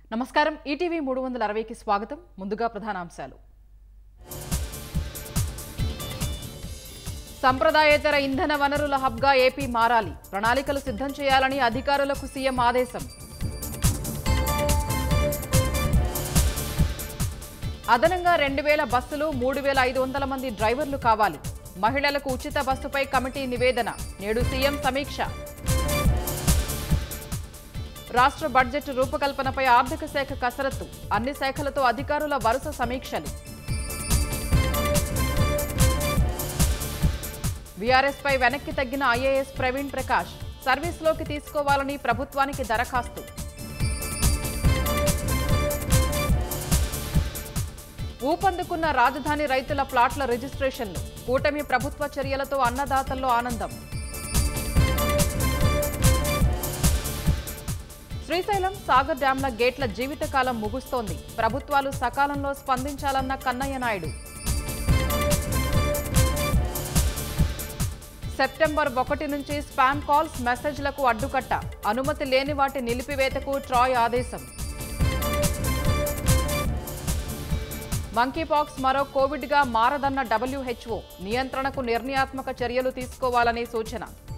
నమస్కారం ఈటీవీ మూడు వందల అరవైకి స్వాగతం ముందుగా ప్రధానాంశాలు సంప్రదాయేతర ఇంధన వనరుల హబ్గా ఏపీ మారాలి ప్రణాళికలు సిద్ధం చేయాలని అధికారులకు సీఎం ఆదేశం అదనంగా రెండు వేల బస్సులు మూడు వేల ఐదు వందల మంది డ్రైవర్లు కావాలి మహిళలకు ఉచిత బస్సుపై కమిటీ నివేదన నేడు సీఎం సమీక్ష రాష్ట్ర బడ్జెట్ రూపకల్పనపై ఆర్థిక శాఖ కసరత్తు అన్ని శాఖలతో అధికారుల వరుస సమీక్షలు బీఆర్ఎస్ పై వెనక్కి తగ్గిన ఐఏఎస్ ప్రవీణ్ ప్రకాష్ సర్వీస్లోకి తీసుకోవాలని ప్రభుత్వానికి దరఖాస్తు ఊపందుకున్న రాజధాని రైతుల ప్లాట్ల రిజిస్ట్రేషన్లు కూటమి ప్రభుత్వ చర్యలతో అన్నదాతల్లో ఆనందం శ్రీశైలం సాగర్ డ్యాంల గేట్ల జీవితకాలం ముగుస్తోంది ప్రభుత్వాలు సకాలంలో స్పందించాలన్న కన్నయ్య నాయుడు సెప్టెంబర్ ఒకటి నుంచి స్పామ్ కాల్స్ మెసేజ్లకు అడ్డుకట్ట అనుమతి లేని వాటి నిలిపివేతకు ట్రాయ్ ఆదేశం మంకీపాక్స్ మరో కోవిడ్గా మారదన్న డబ్ల్యూహెచ్ఓ నియంత్రణకు నిర్ణయాత్మక చర్యలు తీసుకోవాలని సూచన